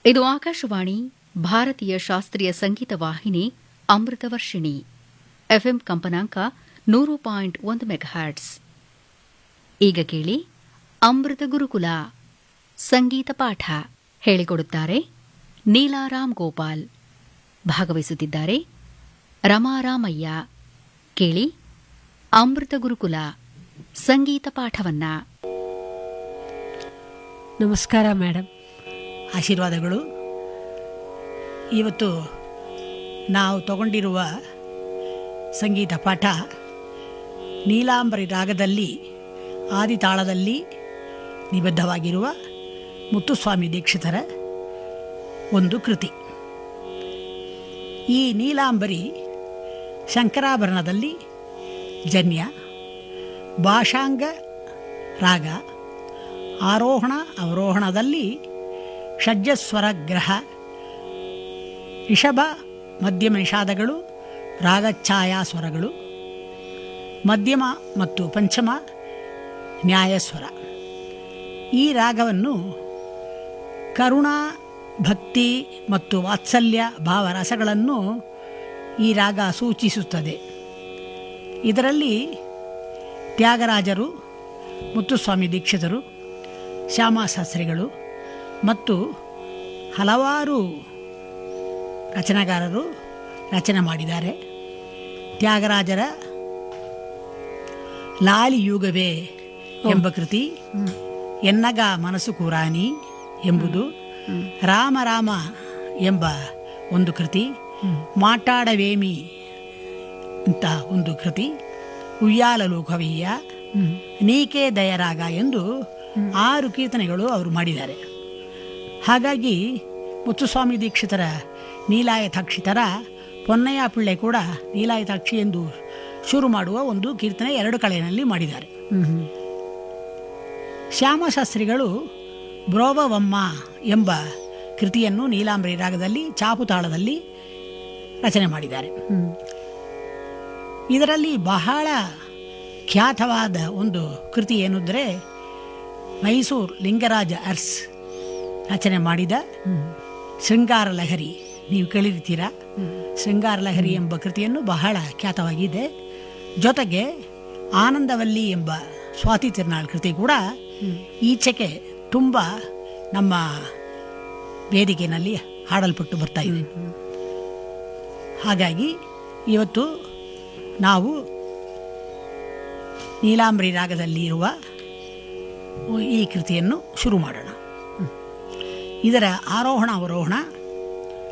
ಇದು ಆಕಾಶವಾಣಿ ಭಾರತೀಯ ಶಾಸ್ತ್ರೀಯ ಸಂಗೀತ ವಾಹಿನಿ ಅಮೃತವರ್ಷಿಣಿ ಎಫ್ಎಂ ಕಂಪನಾಂಕ ನೂರು ಪಾಯಿಂಟ್ ಒಂದು ಮೆಗಾಹ್ಯಾಟ್ಸ್ ಈಗ ಕೇಳಿ ಅಮೃತ ಗುರುಕುಲ ಸಂಗೀತ ಪಾಠ ಹೇಳಿಕೊಡುತ್ತಾರೆ ನೀಲಾರಾಮ್ ಗೋಪಾಲ್ ಭಾಗವಹಿಸುತ್ತಿದ್ದಾರೆ ರಮಾರಾಮಯ್ಯ ಕೇಳಿ ಅಮೃತ ಗುರುಕುಲ ಸಂಗೀತ ಪಾಠವನ್ನ ನಮಸ್ಕಾರ ಮೇಡಮ್ ಆಶೀರ್ವಾದಗಳು ಇವತ್ತು ನಾವು ತಗೊಂಡಿರುವ ಸಂಗೀತ ಪಾಠ ನೀಲಾಂಬರಿ ರಾಗದಲ್ಲಿ ಆದಿತಾಳದಲ್ಲಿ ನಿಬದ್ಧವಾಗಿರುವ ಮುತ್ತುಸ್ವಾಮಿ ದೀಕ್ಷಿತರ ಒಂದು ಕೃತಿ ಈ ನೀಲಾಂಬರಿ ಶಂಕರಾಭರಣದಲ್ಲಿ ಜನ್ಯ ಭಾಷಾಂಗ ರಾಗ ಆರೋಹಣ ಅವರೋಹಣದಲ್ಲಿ ಷಡ್ಜಸ್ವರ ಗ್ರಹ ರಿಷಭ ಮಧ್ಯಮ ನಿಷಾದಗಳು ರಾಗಛಾಯಾ ಸ್ವರಗಳು ಮಧ್ಯಮ ಮತ್ತು ಪಂಚಮ ನ್ಯಾಯಸ್ವರ ಈ ರಾಗವನ್ನು ಕರುಣಾ ಭಕ್ತಿ ಮತ್ತು ವಾತ್ಸಲ್ಯ ಭಾವರಸಗಳನ್ನು ಈ ರಾಗ ಸೂಚಿಸುತ್ತದೆ ಇದರಲ್ಲಿ ತ್ಯಾಗರಾಜರು ಮುತ್ತುಸ್ವಾಮಿ ದೀಕ್ಷಿತರು ಶ್ಯಾಮಾಶಾಸ್ತ್ರಿಗಳು ಮತ್ತು ಹಲವಾರು ರಚನೆಗಾರರು ರಚನೆ ಮಾಡಿದ್ದಾರೆ ತ್ಯಾಗರಾಜರ ಲಾಲಿಯುಗವೇ ಎಂಬ ಕೃತಿ ಎನ್ನಗ ಮನಸ್ಸು ಕುರಾನಿ ಎಂಬುದು ರಾಮ ರಾಮ ಎಂಬ ಒಂದು ಕೃತಿ ಮಾಟಾಡವೇಮಿ ಅಂತ ಒಂದು ಕೃತಿ ಉಯ್ಯಾಲಲು ಕವಿಯ ನೀಕೆ ದಯರಾಗ ಎಂದು ಆರು ಕೀರ್ತನೆಗಳು ಅವರು ಮಾಡಿದ್ದಾರೆ ಹಾಗಾಗಿ ಮುತ್ತುಸ್ವಾಮಿ ದೀಕ್ಷಿತರ ನೀಲಾಯತಾಕ್ಷಿತರ ಪೊನ್ನಯ್ಯ ಪಿಳ್ಳೆ ಕೂಡ ನೀಲಾಯತಾಕ್ಷಿ ಎಂದು ಶುರು ಮಾಡುವ ಒಂದು ಕೀರ್ತನೆ ಎರಡು ಕಳೆಯಲ್ಲಿ ಮಾಡಿದ್ದಾರೆ ಶ್ಯಾಮಶಾಸ್ತ್ರಿಗಳು ಬ್ರೋಬವಮ್ಮ ಎಂಬ ಕೃತಿಯನ್ನು ನೀಲಾಂಬರಿ ರಾಗದಲ್ಲಿ ಚಾಪುತಾಳದಲ್ಲಿ ರಚನೆ ಮಾಡಿದ್ದಾರೆ ಇದರಲ್ಲಿ ಬಹಳ ಖ್ಯಾತವಾದ ಒಂದು ಕೃತಿ ಏನೆಂದರೆ ಮೈಸೂರು ಲಿಂಗರಾಜ ಅರ್ಸ್ ರಚನೆ ಮಾಡಿದ ಶೃಂಗಾರ ಲಹರಿ ನೀವು ಕೇಳಿರ್ತೀರಾ ಶೃಂಗಾರ ಲಹರಿ ಎಂಬ ಕೃತಿಯನ್ನು ಬಹಳ ಖ್ಯಾತವಾಗಿದೆ ಜೊತೆಗೆ ಆನಂದವಲ್ಲಿ ಎಂಬ ಸ್ವಾತಿ ತಿರುನಾಳ್ ಕೃತಿ ಕೂಡ ಈಚೆಗೆ ತುಂಬ ನಮ್ಮ ವೇದಿಕೆಯಲ್ಲಿ ಹಾಡಲ್ಪಟ್ಟು ಬರ್ತಾ ಇದೆ ಹಾಗಾಗಿ ಇವತ್ತು ನಾವು ನೀಲಾಂಬರಿ ರಾಗದಲ್ಲಿ ಇರುವ ಈ ಕೃತಿಯನ್ನು ಶುರು ಮಾಡೋಣ ಇದರ ಆರೋಹಣ ಅವರೋಹಣ